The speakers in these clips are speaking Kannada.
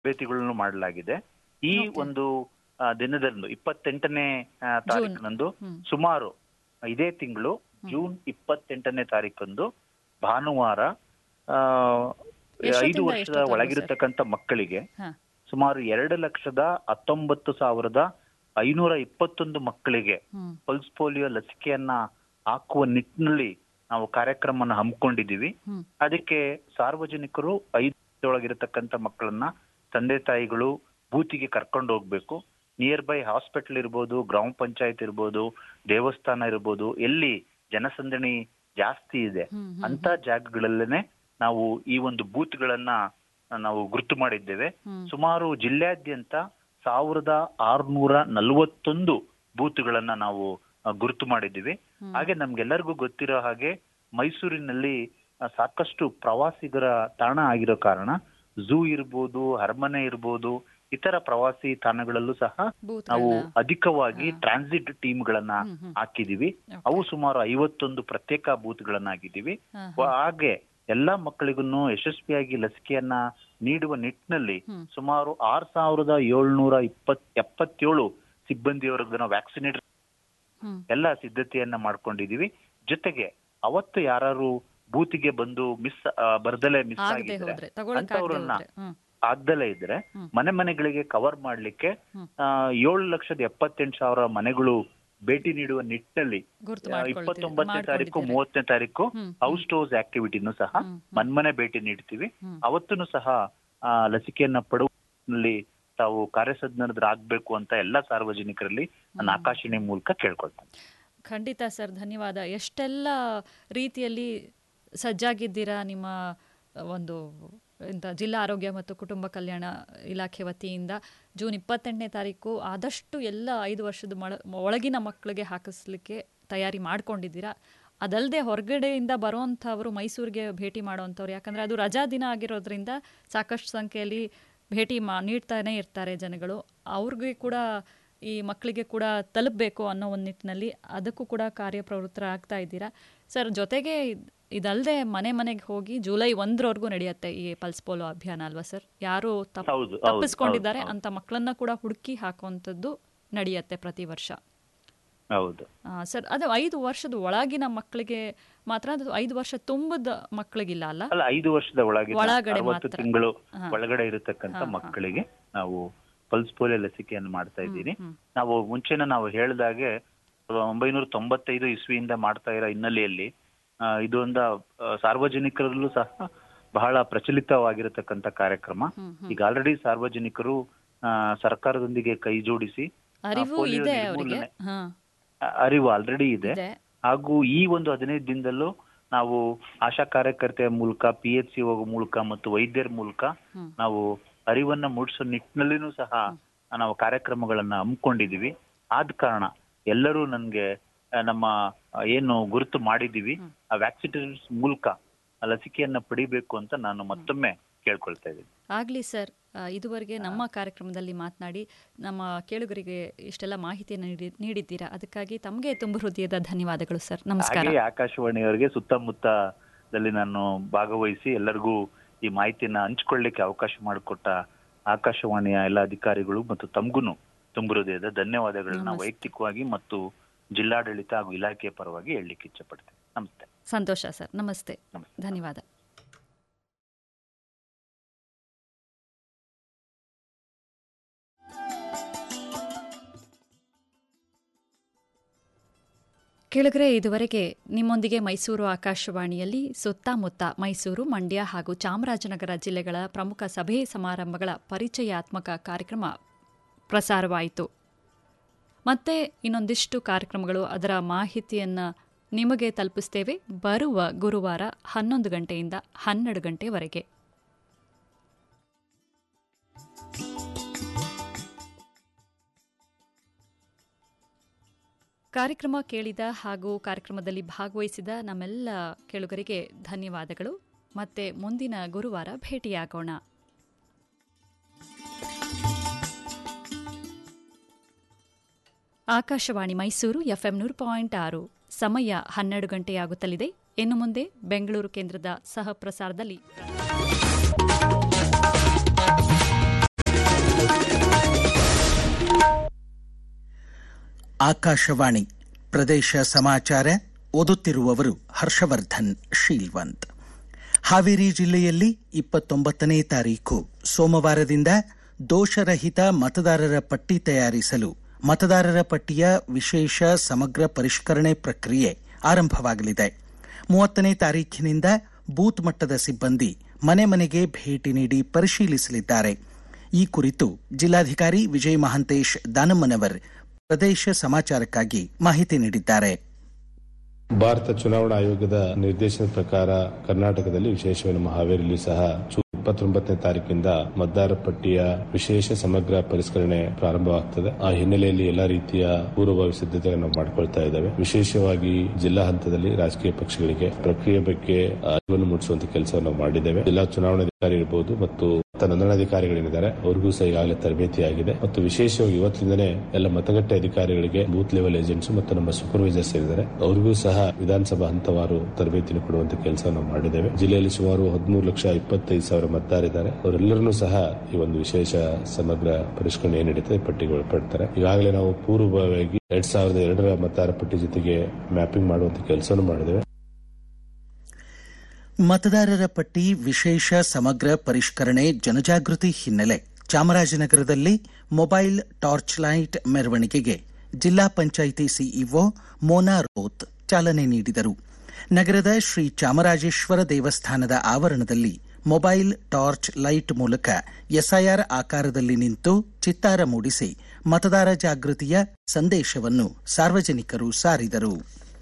ತರಬೇತಿಗಳನ್ನು ಮಾಡಲಾಗಿದೆ ಈ ಒಂದು ಆ, ದಿನದಂದು ಇಪ್ಪತ್ತೆಂಟನೇ ಆ, ತಾರೀಕಿನಂದು ಹ್ಮ್. ಸುಮಾರು ಇದೇ ತಿಂಗಳು ಜೂನ್ ಇಪ್ಪತ್ತೆಂಟನೇ ತಾರೀಕಂದು ಭಾನುವಾರ ಆ, ಎಷ್ಟೊತ್ತಿಂದ ಐದು ವರ್ಷದ ಎಷ್ಟೊತ್ತವರೆಗೂ ಒಳಗಿರತಕ್ಕಂತ ಮಕ್ಕಳಿಗೆ ಹಾ. ಸುಮಾರು ಎರಡು ಲಕ್ಷದ ಹತ್ತೊಂಬತ್ತು ಸಾವಿರದ ಐನೂರ ಇಪ್ಪತ್ತೊಂದು ಮಕ್ಕಳಿಗೆ ಹ್ಮ್ ಪಲ್ಸ್ ಪೋಲಿಯೋ ಲಸಿಕೆಯನ್ನ ಹಾಕುವ ನಿಟ್ಟಿನಲ್ಲಿ ನಾವು ಕಾರ್ಯಕ್ರಮನ ಹಮ್ಮಿಕೊಂಡಿದ್ದೀವಿ ಹ್ಮ್ ಅದಕ್ಕೆ ಸಾರ್ವಜನಿಕರು ಐದೊಳಗಿರತಕ್ಕಂತ ಮಕ್ಕಳನ್ನ ತಂದೆ ತಾಯಿಗಳು ಬೂತಿಗೆ ಕರ್ಕೊಂಡು ಹೋಗ್ಬೇಕು ನಿಯರ್ ಬೈ ಹಾಸ್ಪಿಟಲ್ ಇರ್ಬೋದು ಗ್ರಾಮ ಪಂಚಾಯತ್ ಇರ್ಬೋದು ದೇವಸ್ಥಾನ ಇರ್ಬೋದು ಎಲ್ಲಿ ಜನಸಂದಣಿ ಜಾಸ್ತಿ ಇದೆ ಹ್ಮ್ ಹ್ಮ್ ಅಂತ ಜಾಗಗಳಲ್ಲೇನೆ ನಾವು ಈ ಒಂದು ಬೂತ್ಗಳನ್ನ ನಾವು ಗುರುತು ಮಾಡಿದ್ದೇವೆ ಹ್ಮ್ ಸುಮಾರು ಜಿಲ್ಲೆಯಾದ್ಯಂತ ಸಾವಿರದ ಆರ್ನೂರ ನಲವತ್ತೊಂದು ಬೂತ್ಗಳನ್ನ ನಾವು ಆ, ಗುರುತು ಮಾಡಿದ್ದೀವಿ ಹ್ಮ್. ಹಾಗೆ ನಮ್ಗೆಲ್ಲರಿಗೂ ಗೊತ್ತಿರೋ ಹಾಗೆ ಮೈಸೂರಿನಲ್ಲಿ ಆ, ಸಾಕಷ್ಟು ಪ್ರವಾಸಿಗರ ತಾಣ ಆಗಿರೋ ಕಾರಣ ಝೂ ಇರ್ಬೋದು ಅರಮನೆ ಇರ್ಬೋದು ಇತರ ಪ್ರವಾಸಿ ತಾಣಗಳಲ್ಲೂ ಸಹ ನಾವು ಬೂತ್ಗಳನ್ನ ಅಧಿಕವಾಗಿ ಟ್ರಾನ್ಸಿಟ್ ಟೀಮ್ಗಳನ್ನ ಹ್ಮ್ ಹ್ಮ್ ಹಾಕಿದೀವಿ Okay. ಅವು ಸುಮಾರು ಐವತ್ತೊಂದು ಪ್ರತ್ಯೇಕ ಬೂತ್ಗಳನ್ನ ಹಾಕಿದ್ದೀವಿ ಹಾ, ಹಾ. ವ- ಹಾಗೆ ಎಲ್ಲಾ ಮಕ್ಕಳಿಗೂ ಯಶಸ್ವಿಯಾಗಿ ಲಸಿಕೆಯನ್ನ ನೀಡುವ ನಿಟ್ಟಿನಲ್ಲಿ ಹ್ಮ್. ಸುಮಾರು ಆರ್ ಸಾವಿರದ ಏಳ್ನೂರ ಇಪ್ಪತ್ ಎಪ್ಪತ್ತೇಳು ಸಿಬ್ಬಂದಿಯವರೆಗೂ ನಾವು ವ್ಯಾಕ್ಸಿನೇಟ್ ಹ್ಮ್ ಎಲ್ಲ ಸಿದ್ಧತೆಯನ್ನ ಮಾಡ್ಕೊಂಡಿದೀವಿ ಜೊತೆಗೆ ಅವತ್ತು ಯಾರು ಬೂತಿಗೆ ಬಂದು ಮಿಸ್ ಬರ್ದಲೆ ಮಿಸ್ ಆಗದೆ ಆಗಿದ್ರೆ ಹೋದ್ರೆ ತಗೊಳಕ್ ಆಗದೆ ಅಂತವ್ರನ್ನ ಹೋದ್ರೆ ಹ್ಮ್ ಆಗ್ದಲೇ ಇದ್ರೆ ಹ್ಮ್. ಮನೆ ಮನೆಗಳಿಗೆ ಕವರ್ ಮಾಡ್ಲಿಕ್ಕೆ ಹ್ಮ್. ಆ, ಏಳು ಲಕ್ಷದ ಎಪ್ಪತ್ತೆಂಟು ಸಾವಿರ ಮನೆಗಳು ಭೇಟಿ ನೀಡುವ ನಿಟ್ಟಿನಲ್ಲಿ ಗುರ್ತು ಆ, ಮಾಡ್ಕೊಳ್ತೀವಿ ಇಪ್ಪತ್ತೊಂಬತ್ತನೇ ತಾರೀಕು ಮಾಡ್ಕೊಂಡಿದ್ದೀರಿ. ಮೂವತ್ತನೇ ತಾರೀಕು ಹ್ಮ್, ಹ್ಮ್. ಹೌಸ್ ಟೋಸ್ ಆಕ್ಟಿವಿಟಿನೂ ಸಹ ಹ್ಮ್, ಹ್ಮ್. ಮನ್ಮನೆ ಭೇಟಿ ನೀಡ್ತೀವಿ ಹ್ಮ್. ಅವತ್ತೂ ಸಹ ಆ, ಲಸಿಕೆಯನ್ನ ಪಡುವಲ್ಲಿ ತಾವು ಕಾರ್ಯಸಜ್ಞರಾಗಬೇಕು ಅಂತ ಎಲ್ಲ ಸಾರ್ವಜನಿಕರಲ್ಲಿ ನನ್ನ ಹ್ಮ್. ಆಕಾಶವಾಣಿ ಮೂಲಕ ಕೇಳ್ಕೊಳ್ತೇನೆ ಖಂಡಿತ ಸರ್ ಧನ್ಯವಾದ ಎಷ್ಟೆಲ್ಲ ರೀತಿಯಲ್ಲಿ ಸಜ್ಜಾಗಿದ್ದೀರಾ ನಿಮ್ಮ ಒಂದು ಎಂತ ಜಿಲ್ಲಾ ಆರೋಗ್ಯ ಮತ್ತು ಕುಟುಂಬ ಕಲ್ಯಾಣ ಇಲಾಖೆ ವತಿಯಿಂದ ಜೂನ್ ಇಪ್ಪತ್ತೆಂಟನೇ ತಾರೀಕು ಆದಷ್ಟು ಎಲ್ಲ ಐದು ವರ್ಷದ ಮಳ ಒಳಗಿನ ಮಕ್ಕಳಿಗೆ ಹಾಕಿಸ್ಲಿಕ್ಕೆ ತಯಾರಿ ಮಾಡ್ಕೊಂಡಿದ್ದೀರಾ ಅದಲ್ಲದೆ ಹೊರಗಡೆಯಿಂದ ಬರುವಂಥವರು ಮೈಸೂರಿಗೆ ಭೇಟಿ ಮಾಡುವಂಥವ್ರು ಯಾಕಂದರೆ ಅದು ರಜಾ ದಿನ ಆಗಿರೋದ್ರಿಂದ ಸಾಕಷ್ಟು ಸಂಖ್ಯೆಯಲ್ಲಿ ಭೇಟಿ ಮಾ ನೀಡ್ತಾನೆ ಇರ್ತಾರೆ ಜನಗಳು ಅವ್ರಿಗೆ ಕೂಡ ಈ ಮಕ್ಕಳಿಗೆ ಕೂಡ ತಲುಪಬೇಕು ಅನ್ನೋ ಒಂದು ನಿಟ್ಟಿನಲ್ಲಿ ಅದಕ್ಕೂ ಕೂಡ ಕಾರ್ಯಪ್ರವೃತ್ತರಾಗ್ತಾ ಇದ್ದೀರಾ ಸರ್ ಜೊತೆಗೆ ಇದ್- ಇದಲ್ಲದೆ ಮನೆ ಮನೆಗೆ ಹೋಗಿ ಜುಲೈ ಒಂದರವರೆಗೂ ನಡೆಯುತ್ತೆ ಈ ಪಲ್ಸ್ ಪೋಲೋ ಅಭಿಯಾನ ಅಲ್ವಾ ಸರ್ ಯಾರು ತಪ್ ಹೌದು, ಹೌದು, ತಪ್ಪಿಸ್ಕೊಂಡಿದ್ದಾರೆ ಹೌದು, ಅಂತ ಮಕ್ಕಳನ್ನ ಕೂಡ ಹುಡುಕಿ ಹಾಕುವಂಥದ್ದು ನಡೆಯುತ್ತೆ ಪ್ರತಿ ವರ್ಷ ಹೌದು ಆ, ಸರ್ ಅದು ಐದು ವರ್ಷದ ಒಳಗಿನ ಮಕ್ಕಳಿಗೆ ಮಾತ್ರ ಅದು ಐದು ವರ್ಷ ತುಂಬದ ಮಕ್ಕಳಿಗಿಲ್ಲ ಅಲ್ಲ ಅಲ್ಲ ಐದು ವರ್ಷದ ಒಳಗೆ ಒಳಗಡೆ ಅರವತ್ತು ಮಾತ್ರ. ತಿಂಗಳು ಹಾ. ಒಳಗಡೆ ಇರತಕ್ಕಂತ ಹಾ, ಹಾ. ಮಕ್ಕಳಿಗೆ ನಾವು ಪಲ್ಸ್ ಪೋಲಿಯೋ ಲಸಿಕೆಯನ್ನು ಮಾಡ್ತಾ ಇದ್ದೀನಿ ಹ್ಮ್. ನಾವು ಮುಂಚೆನೆ ನಾವು ಹೇಳಿದಾಗೆ ಒಂಬೈನೂರ ತೊಂಬತ್ತೈದು ಇಸ್ವಿಯಿಂದ ಮಾಡ್ತಾ ಇರೋ ಹಿನ್ನೆಲೆಯಲ್ಲಿ ಆ, ಇದು ಒಂದು ಆ, ಸಾರ್ವಜನಿಕರಲ್ಲೂ ಸಹ ಬಹಳ ಪ್ರಚಲಿತವಾಗಿರತಕ್ಕಂತ ಕಾರ್ಯಕ್ರಮ ಹ್ಮ್, ಹ್ಮ್. ಈಗ ಆಲ್ರೆಡಿ ಸಾರ್ವಜನಿಕರು ಆ, ಸರ್ಕಾರದೊಂದಿಗೆ ಕೈ ಜೋಡಿಸಿ ಆ, ಅರಿವು ಪೋಲಿಯೋ ಇದೆ ಅವರಿಗೆ ನಿರ್ಮೂಲನೆ- ಹಾ ಆ, ಅರಿವು ಆಲ್ರೆಡಿ ಇದೆ ಇದೆ ಹಾಗೂ ಈ ಒಂದು ಹದಿನೈದು ದಿನದಲ್ಲೂ ನಾವು ಆಶಾ ಕಾರ್ಯಕರ್ತೆಯ ಮೂಲಕ ಪಿ ಎಚ್ ಸಿ ಹೋಗೋ ಮೂಲಕ ಮತ್ತು ವೈದ್ಯರ ಮೂಲಕ ಹ್ಮ್. ನಾವು ಅರಿವನ್ನ ಮೂಡಿಸೋ ನಿಟ್ಟಿನಲ್ಲಿನೂ ಸಹ ನಾವು ಕಾರ್ಯಕ್ರಮಗಳನ್ನ ಹಮ್ಮಿಕೊಂಡಿದೀವಿ ಆದ ಕಾರಣ ಎಲ್ಲರೂ ನನ್ಗೆ ಆ, ನಮ್ಮ ಆ, ಏನು ಗುರುತು ಮಾಡಿದೀವಿ ಆ ವ್ಯಾಕ್ಸಿನೇಷನ್ ಮೂಲಕ ಆ ಲಸಿಕೆಯನ್ನ ಪಡಿಬೇಕು ಅಂತ ನಾನು ಮತ್ತೊಮ್ಮೆ ಕೇಳ್ಕೊಳ್ತಾ ಇದ್ದೀನಿ ಆಗಲಿ ಸರ್ ಆ, ಇದುವರೆಗೆ ನಮ್ಮ ಕಾರ್ಯಕ್ರಮದಲ್ಲಿ ಮಾತನಾಡಿ ನಮ್ಮ ಕೇಳುಗರಿಗೆ ಇಷ್ಟೆಲ್ಲ ಮಾಹಿತಿಯನ್ನು ನೀಡಿ ನೀಡಿದ್ದೀರಾ ಅದಕ್ಕಾಗಿ ತಮಗೆ ತುಂಬ ಹೃದಯದ ಧನ್ಯವಾದಗಳು ಸರ್ ನಮಸ್ಕಾರ ಹಾಗೆ ಆಕಾಶವಾಣಿಯವರಿಗೆ ಸುತ್ತಮುತ್ತದಲ್ಲಿ ನಾನು ಭಾಗವಹಿಸಿ ಎಲ್ಲರಿಗೂ ಈ ಮಾಹಿತಿಯನ್ನ ಹಂಚ್ಕೊಳ್ಳಿಕ್ಕೆ ಅವಕಾಶ ಮಾಡಿಕೊಟ್ಟ ಆಕಾಶವಾಣಿಯ ಎಲ್ಲ ಅಧಿಕಾರಿಗಳು ಮತ್ತು ತಮ್ಗುನು ತುಂಬ ಹೃದಯದ ಧನ್ಯವಾದಗಳನ್ನ ನಮಸ್ತೆ. ವೈಯಕ್ತಿಕವಾಗಿ ಮತ್ತು ಜಿಲ್ಲಾಡಳಿತ ಹಾಗೂ ಇಲಾಖೆಯ ಪರವಾಗಿ ಹೇಳಲಿಕ್ಕೆ ಇಚ್ಛಪಡ್ತೇನೆ ನಮಸ್ತೆ ಸಂತೋಷ ಸರ್ ನಮಸ್ತೆ ನಮಸ್ತೆ. ಧನ್ಯವಾದ ಕೆಳಗರೆ ಇದುವರೆಗೆ ನಿಮ್ಮೊಂದಿಗೆ ಮೈಸೂರು ಆಕಾಶವಾಣಿಯಲ್ಲಿ ಸುತ್ತಮುತ್ತ ಮೈಸೂರು ಮಂಡ್ಯ ಹಾಗೂ ಚಾಮರಾಜನಗರ ಜಿಲ್ಲೆಗಳ ಪ್ರಮುಖ ಸಭೆ ಸಮಾರಂಭಗಳ ಪರಿಚಯಾತ್ಮಕ ಕಾರ್ಯಕ್ರಮ ಪ್ರಸಾರವಾಯಿತು ಮತ್ತೆ ಇನ್ನೊಂದಿಷ್ಟು ಕಾರ್ಯಕ್ರಮಗಳು ಅದರ ಮಾಹಿತಿಯನ್ನು ನಿಮಗೆ ತಲುಪಿಸ್ತೇವೆ ಬರುವ ಗುರುವಾರ ಹನ್ನೊಂದು ಗಂಟೆಯಿಂದ ಹನ್ನೆರಡು ಗಂಟೆವರೆಗೆ ಕಾರ್ಯಕ್ರಮ ಕೇಳಿದ ಹಾಗೂ ಕಾರ್ಯಕ್ರಮದಲ್ಲಿ ಭಾಗವಹಿಸಿದ ನಮ್ಮೆಲ್ಲ ಕೇಳುಗರಿಗೆ ಧನ್ಯವಾದಗಳು ಮತ್ತೆ ಮುಂದಿನ ಗುರುವಾರ ಭೇಟಿಯಾಗೋಣ ಆಕಾಶವಾಣಿ ಮೈಸೂರು ಎಫ್ಎಂ ನೂರು ಪಾಯಿಂಟ್ ಆರು ಸಮಯ ಹನ್ನೆರಡು ಗಂಟೆಯಾಗುತ್ತಲಿದೆ ಇನ್ನು ಮುಂದೆ ಬೆಂಗಳೂರು ಕೇಂದ್ರದ ಸಹ ಪ್ರಸಾರದಲ್ಲಿ ಆಕಾಶವಾಣಿ ಪ್ರದೇಶ ಸಮಾಚಾರ ಓದುತ್ತಿರುವವರು ಹರ್ಷವರ್ಧನ್ ಶೀಲ್ವಂತ್ ಹಾವೇರಿ ಜಿಲ್ಲೆಯಲ್ಲಿ ಇಪ್ಪತ್ತೊಂಬತ್ತನೇ ತಾರೀಖು ಸೋಮವಾರದಿಂದ ದೋಷರಹಿತ ಮತದಾರರ ಪಟ್ಟಿ ತಯಾರಿಸಲು ಮತದಾರರ ಪಟ್ಟಿಯ ವಿಶೇಷ ಸಮಗ್ರ ಪರಿಷ್ಕರಣೆ ಪ್ರಕ್ರಿಯೆ ಆರಂಭವಾಗಲಿದೆ ಮೂವತ್ತನೇ ತಾರೀಖಿನಿಂದ ಬೂತ್ ಮಟ್ಟದ ಸಿಬ್ಬಂದಿ ಮನೆ ಮನೆಗೆ ಭೇಟಿ ನೀಡಿ ಪರಿಶೀಲಿಸಲಿದ್ದಾರೆ ಈ ಕುರಿತು ಜಿಲ್ಲಾಧಿಕಾರಿ ವಿಜಯ ಮಹಾಂತೇಶ್ ದಾನಮ್ಮನವರ್ ಪ್ರದೇಶ ಸಮಾಚಾರಕ್ಕಾಗಿ ಮಾಹಿತಿ ನೀಡಿದ್ದಾರೆ ಭಾರತ ಚುನಾವಣಾ ಆಯೋಗದ ನಿರ್ದೇಶನದ ಪ್ರಕಾರ ಕರ್ನಾಟಕದಲ್ಲಿ ವಿಶೇಷವಾಗಿ ನಮ್ಮ ಹಾವೇರಿಯಲ್ಲಿ ಸಹ ಇಪ್ಪತ್ತೊಂಬತ್ತನೇ ತಾರೀಕಿಂದ ಮತದಾರ ಪಟ್ಟಿಯ ವಿಶೇಷ ಸಮಗ್ರ ಪರಿಷ್ಕರಣೆ ಪ್ರಾರಂಭವಾಗ್ತದೆ ಆ ಹಿನ್ನೆಲೆಯಲ್ಲಿ ಎಲ್ಲಾ ರೀತಿಯ ಪೂರ್ವಭಾವಿ ಸಿದ್ಧತೆಗಳನ್ನು ನಾವು ಮಾಡಿಕೊಳ್ತಾ ಇದ್ದೇವೆ ವಿಶೇಷವಾಗಿ ಜಿಲ್ಲಾ ಹಂತದಲ್ಲಿ ರಾಜಕೀಯ ಪಕ್ಷಗಳಿಗೆ ಪ್ರಕ್ರಿಯೆ ಬಗ್ಗೆ ಅರಿವನ್ನು ಮೂಡಿಸುವಂತ ಕೆಲಸವನ್ನು ಮಾಡಿದ್ದೇವೆ ಜಿಲ್ಲಾ ಚುನಾವಣಾಧಿಕಾರಿ ಇರಬಹುದು ಮತ್ತು ನೋಂದಣಾಧಿಕಾರಿಗಳೇನಿದ್ದಾರೆ ಅವ್ರಿಗೂ ಸಹ ಈಗಾಗಲೇ ತರಬೇತಿ ಆಗಿದೆ ಮತ್ತು ವಿಶೇಷವಾಗಿ ಇವತ್ತಿಂದಲೇ ಎಲ್ಲ ಮತಗಟ್ಟೆ ಅಧಿಕಾರಿಗಳಿಗೆ ಬೂತ್ ಲೆವೆಲ್ ಏಜೆಂಟ್ಸ್ ಮತ್ತು ನಮ್ಮ ಸೂಪರ್ವೈಸರ್ಸ್ ಇದ್ದಾರೆ ಅವರಿಗೂ ಸಹ ವಿಧಾನಸಭಾ ಹಂತವಾರು ತರಬೇತಿಯನ್ನು ಕೊಡುವಂತ ಕೆಲಸವನ್ನು ಮಾಡಿದ್ದೇವೆ ಜಿಲ್ಲೆಯಲ್ಲಿ ಸುಮಾರು ಹದಿಮೂರು ಲಕ್ಷ ಇಪ್ಪತ್ತೈದು ಸಾವಿರ ಮತದಾರಿದ್ದಾರೆ ಅವರೆಲ್ಲರನ್ನೂ ಸಹ ಈ ಒಂದು ವಿಶೇಷ ಸಮಗ್ರ ಪರಿಷ್ಕರಣೆ ಏನ್ ನಡೀತದೆ ಪಟ್ಟಿಗೆ ಒಳಪಡ್ತಾರೆ ಈಗಾಗಲೇ ನಾವು ಪೂರ್ವಭಾವಿಯಾಗಿ ಎರಡ್ ಸಾವಿರದ ಎರಡರ ಮತದಾರ ಪಟ್ಟಿ ಜೊತೆಗೆ ಮ್ಯಾಪಿಂಗ್ ಮಾಡುವಂತ ಕೆಲಸವನ್ನು ಮಾಡಿದ್ದೇವೆ ಮತದಾರರ ಪಟ್ಟಿ ವಿಶೇಷ ಸಮಗ್ರ ಪರಿಷ್ಕರಣೆ ಜನಜಾಗೃತಿ ಹಿನ್ನೆಲೆ ಚಾಮರಾಜನಗರದಲ್ಲಿ ಮೊಬೈಲ್ ಟಾರ್ಚ್ ಲೈಟ್ ಮೆರವಣಿಗೆಗೆ ಜಿಲ್ಲಾ ಪಂಚಾಯಿತಿ ಸಿಇಒ ಮೋನಾ ರೋತ್ ಚಾಲನೆ ನೀಡಿದರು ನಗರದ ಶ್ರೀ ಚಾಮರಾಜೇಶ್ವರ ದೇವಸ್ಥಾನದ ಆವರಣದಲ್ಲಿ ಮೊಬೈಲ್ ಟಾರ್ಚ್ ಲೈಟ್ ಮೂಲಕ ಎಸ್ಐಆರ್ ಆಕಾರದಲ್ಲಿ ನಿಂತು ಚಿತ್ತಾರ ಮೂಡಿಸಿ ಮತದಾರ ಜಾಗೃತಿಯ ಸಂದೇಶವನ್ನು ಸಾರ್ವಜನಿಕರು ಸಾರಿದರು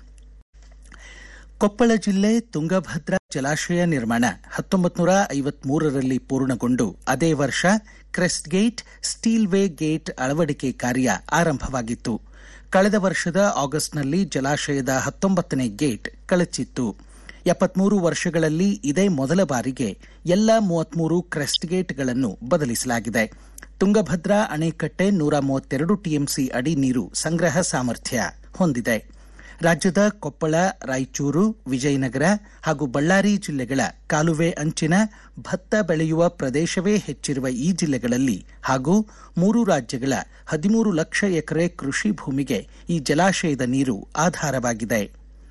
ಕೊಪ್ಪಳ ಜಿಲ್ಲೆ ತುಂಗಭದ್ರಾ ಜಲಾಶಯ ನಿರ್ಮಾಣ ಹತ್ತೊಂಬತ್ತು ನೂರ ಐವತ್ಮೂರರಲ್ಲಿ ಪೂರ್ಣಗೊಂಡು ಅದೇ ವರ್ಷ crest gate spillway gate ಅಳವಡಿಕೆ ಕಾರ್ಯ ಆರಂಭವಾಗಿತ್ತು ಕಳೆದ ವರ್ಷದ ಆಗಸ್ಟ್ನಲ್ಲಿ ಜಲಾಶಯದ ಹತ್ತೊಂಬತ್ತನೇ ಗೇಟ್ ಕಳಚಿತ್ತು ಎಪ್ಪತ್ಮೂರು ವರ್ಷಗಳಲ್ಲಿ ಇದೇ ಮೊದಲ ಬಾರಿಗೆ ಎಲ್ಲ ಮೂವತ್ಮೂರು ಕ್ರೆಸ್ಟ್ ಗೇಟ್ಗಳನ್ನು ಬದಲಿಸಲಾಗಿದೆ ತುಂಗಭದ್ರಾ ಅಣೆಕಟ್ಟೆ ನೂರ ಮೂವತ್ತೆರಡು ಟಿಎಂಸಿ ಅಡಿ ನೀರು ಸಂಗ್ರಹ ಸಾಮರ್ಥ್ಯ ಹೊಂದಿದೆ ರಾಜ್ಯದ ಕೊಪ್ಪಳ ರಾಯಚೂರು ವಿಜಯನಗರ ಹಾಗೂ ಬಳ್ಳಾರಿ ಜಿಲ್ಲೆಗಳ ಕಾಲುವೆ ಅಂಚಿನ ಭತ್ತ ಬೆಳೆಯುವ ಪ್ರದೇಶವೇ ಹೆಚ್ಚಿರುವ ಈ ಜಿಲ್ಲೆಗಳಲ್ಲಿ ಹಾಗೂ ಮೂರು ರಾಜ್ಯಗಳ ಹದಿಮೂರು ಲಕ್ಷ ಎಕರೆ ಕೃಷಿ ಭೂಮಿಗೆ ಈ ಜಲಾಶಯದ ನೀರು ಆಧಾರವಾಗಿದೆ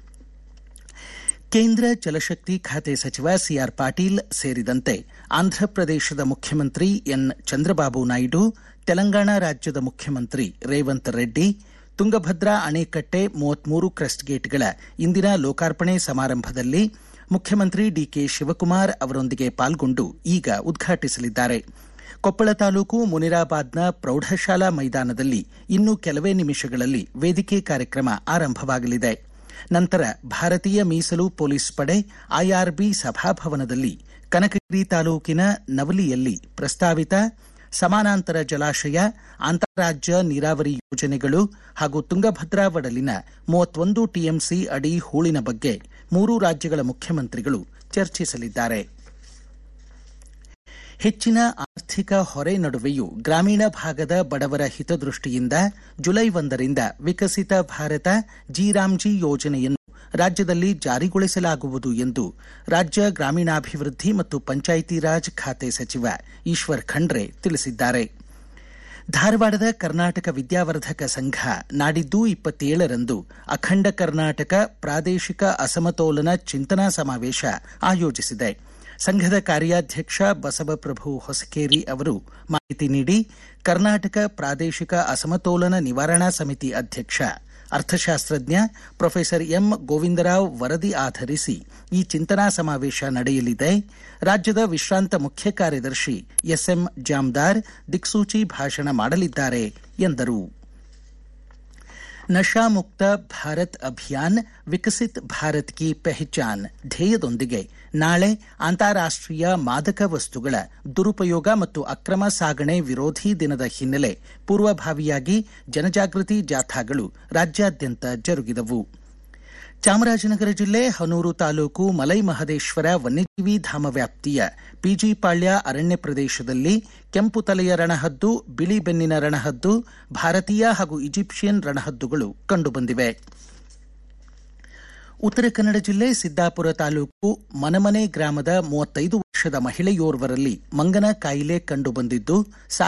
ಕೇಂದ್ರ ಜಲಶಕ್ತಿ ಖಾತೆ ಸಚಿವ ಸಿಆರ್ ಪಾಟೀಲ್ ಸೇರಿದಂತೆ ಆಂಧ್ರಪ್ರದೇಶದ ಮುಖ್ಯಮಂತ್ರಿ ಎನ್ ಚಂದ್ರಬಾಬು ನಾಯ್ಡು ತೆಲಂಗಾಣ ರಾಜ್ಯದ ಮುಖ್ಯಮಂತ್ರಿ ರೇವಂತ್ ರೆಡ್ಡಿ ತುಂಗಭದ್ರಾ ಅಣೆಕಟ್ಟೆ ಮೂವತ್ಮೂರು ಕ್ರೆಸ್ಟ್ ಗೇಟ್ಗಳ ಇಂದಿನ ಲೋಕಾರ್ಪಣೆ ಸಮಾರಂಭದಲ್ಲಿ ಮುಖ್ಯಮಂತ್ರಿ ಡಿಕೆ ಶಿವಕುಮಾರ್ ಅವರೊಂದಿಗೆ ಪಾಲ್ಗೊಂಡು ಈಗ ಉದ್ಘಾಟಿಸಲಿದ್ದಾರೆ ಕೊಪ್ಪಳ ತಾಲೂಕು ಮುನಿರಾಬಾದ್ನ ಪ್ರೌಢಶಾಲಾ ಮೈದಾನದಲ್ಲಿ ಇನ್ನು ಕೆಲವೇ ನಿಮಿಷಗಳಲ್ಲಿ ವೇದಿಕೆ ಕಾರ್ಯಕ್ರಮ ಆರಂಭವಾಗಲಿದೆ ನಂತರ ಭಾರತೀಯ ಮೀಸಲು ಪೊಲೀಸ್ ಪಡೆ ಐಆರ್ಬಿ ಸಭಾಭವನದಲ್ಲಿ ಕನಕಗಿರಿ ತಾಲೂಕಿನ ನವಲಿಯಲ್ಲಿ ಪ್ರಸ್ತಾವಿತ ಸಮಾನಾಂತರ ಜಲಾಶಯ ಅಂತಾರಾಜ್ಯ ನೀರಾವರಿ ಯೋಜನೆಗಳು ಹಾಗೂ ತುಂಗಭದ್ರಾ ಒಡಲಿನ ಮೂವತ್ತೊಂದು ಟಿಎಂಸಿ ಅಡಿ ಹೂಳಿನ ಬಗ್ಗೆ ಮೂರೂ ರಾಜ್ಯಗಳ ಮುಖ್ಯಮಂತ್ರಿಗಳು ಚರ್ಚಿಸಲಿದ್ದಾರೆ ಹೆಚ್ಚಿನ ಆರ್ಥಿಕ ಹೊರೆ ನಡುವೆಯೂ ಗ್ರಾಮೀಣ ಭಾಗದ ಬಡವರ ಹಿತದೃಷ್ಟಿಯಿಂದ ಜುಲೈ ಒಂದರಿಂದ ವಿಕಸಿತ ಭಾರತ ಜಿರಾಮ್ಜಿ ಯೋಜನೆಯನ್ನು ರಾಜ್ಯದಲ್ಲಿ ಜಾರಿಗೊಳಿಸಲಾಗುವುದು ಎಂದು ರಾಜ್ಯ ಗ್ರಾಮೀಣಾಭಿವೃದ್ಧಿ ಮತ್ತು ಪಂಚಾಯಿತಿ ರಾಜ್ ಖಾತೆ ಸಚಿವ ಈಶ್ವರ್ ಖಂಡ್ರೆ ತಿಳಿಸಿದ್ದಾರೆ ಧಾರವಾಡದ ಕರ್ನಾಟಕ ವಿದ್ಯಾವರ್ಧಕ ಸಂಘ ನಾಡಿದ್ದು ಇಪ್ಪತ್ತೇಳರಂದು ಅಖಂಡ ಕರ್ನಾಟಕ ಪ್ರಾದೇಶಿಕ ಅಸಮತೋಲನ ಚಿಂತನಾ ಸಮಾವೇಶ ಆಯೋಜಿಸಿದೆ ಸಂಘದ ಕಾರ್ಯಾಧ್ಯಕ್ಷ ಬಸವಪ್ರಭು ಹೊಸಕೇರಿ ಅವರು ಮಾಹಿತಿ ನೀಡಿ ಕರ್ನಾಟಕ ಪ್ರಾದೇಶಿಕ ಅಸಮತೋಲನ ನಿವಾರಣಾ ಸಮಿತಿ ಅಧ್ಯಕ್ಷ ಅರ್ಥಶಾಸ್ತ್ರಜ್ಞ ಪ್ರೊಫೆಸರ್ ಎಂ ಗೋವಿಂದರಾವ್ ವರದಿ ಆಧರಿಸಿ ಈ ಚಿಂತನಾ ಸಮಾವೇಶ ನಡೆಯಲಿದೆ ರಾಜ್ಯದ ವಿಶ್ರಾಂತ ಮುಖ್ಯ ಕಾರ್ಯದರ್ಶಿ ಎಸ್ಎಂ ಜಾಮ್ದಾರ್ ದಿಕ್ಸೂಚಿ ಭಾಷಣ ಮಾಡಲಿದ್ದಾರೆ ಎಂದರು ನಶಾ ಮುಕ್ತ ಭಾರತ್ ಅಭಿಯಾನ್ ವಿಕಸಿತ್ ಭಾರತ್ ಕಿ ಪೆಹಚಾನ್ ಧ್ಯೇಯದೊಂದಿಗೆ ನಾಳೆ ಅಂತಾರಾಷ್ಟೀಯ ಮಾದಕ ವಸ್ತುಗಳ ದುರುಪಯೋಗ ಮತ್ತು ಅಕ್ರಮ ಸಾಗಣೆ ವಿರೋಧಿ ದಿನದ ಹಿನ್ನೆಲೆ ಪೂರ್ವಭಾವಿಯಾಗಿ ಜನಜಾಗೃತಿ ಜಾಥಾಗಳು ರಾಜ್ಯಾದ್ಯಂತ ಜರುಗಿದವು ಚಾಮರಾಜನಗರ ಜಿಲ್ಲೆ ಹನೂರು ತಾಲೂಕು ಮಲೈ ಮಹದೇಶ್ವರ ವನ್ಯಜೀವಿ ಧಾಮ ವ್ಯಾಪ್ತಿಯ ಪಿಜಿಪಾಳ್ಯ ಅರಣ್ಯ ಪ್ರದೇಶದಲ್ಲಿ ಕೆಂಪು ತಲೆಯ ರಣಹದ್ದು ಬಿಳಿ ಬೆನ್ನಿನ ರಣಹದ್ದು ಭಾರತೀಯ ಹಾಗೂ ಈಜಿಪ್ಷಿಯನ್ ರಣಹದ್ದುಗಳು ಕಂಡುಬಂದಿವೆ ಉತ್ತರ ಕನ್ನಡ ಜಿಲ್ಲೆ ಸಿದ್ದಾಪುರ ತಾಲೂಕು ಮನಮನೆ ಗ್ರಾಮದ ಮೂವತ್ತೈದು ವರ್ಷದ ಮಹಿಳೆಯೋರ್ವರಲ್ಲಿ ಮಂಗನ ಕಾಯಿಲೆ ಕಂಡುಬಂದಿದ್ದು